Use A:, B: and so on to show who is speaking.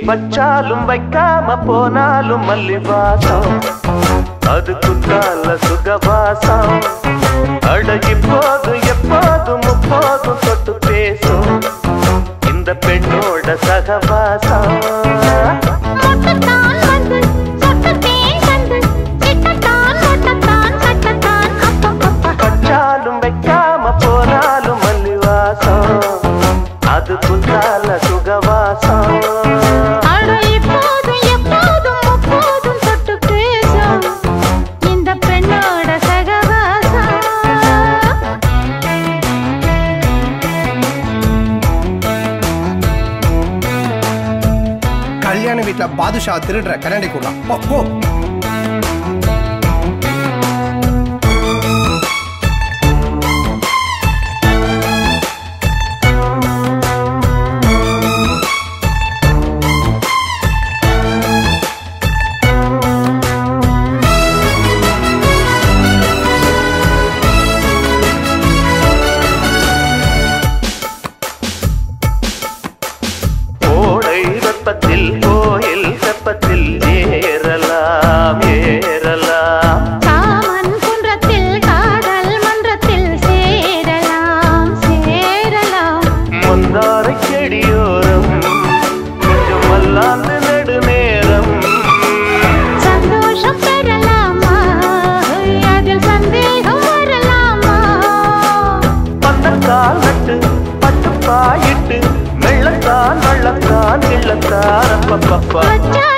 A: வச்சாலும் வைக்காம போனாலும் மல்லி வாசம் அது குத்தால சுகவாசம் அடகி போதும் எப்போதும் முப்போதும் தொட்டு பேசும் இந்த பெண்ணோட சகவாசம்
B: மொட்டத்தான் வந்து சொட்டத்தேன் தந்து சிட்டத்தான் மொட்டத்தான் கட்டத்தான் அப்பப்பப்பா
A: வச்சாலும் வைக்காம போனாலும் மல்லி வாசம் அது குத்தால சுகவாசம்
B: அட இப்போதும் எப்போதும் முப்போதும் தொட்டு பேசும் இந்த பெண்ணோட சகவாசம்
C: கல்யாண வீட்டுல பாதுஷா திருடுற கண்ணாடி கூடலாம் போ போ
A: கோடை வெப்பத்தில் கோயில் வெப்பத்தில் ஏறலாம் ஏறலாம்
B: காமன் குன்றத்தில் காதல் மன்றத்தில் சேரலாம் சேரலாம்
A: மந்தாரை செடியோரம் கொஞ்சம் மல்லாந்து நெடுநேரம்
B: சந்தோஷம் பெறலாமா அதில் சந்தேகம் வரலாமா
A: பந்தக்கால் நட்டு பட்டு பாயிட்டு வெள்ளத்தான் வள்ளத்தான் கிள்ளத்தான் அப்பப்பப்பா
B: வச்சா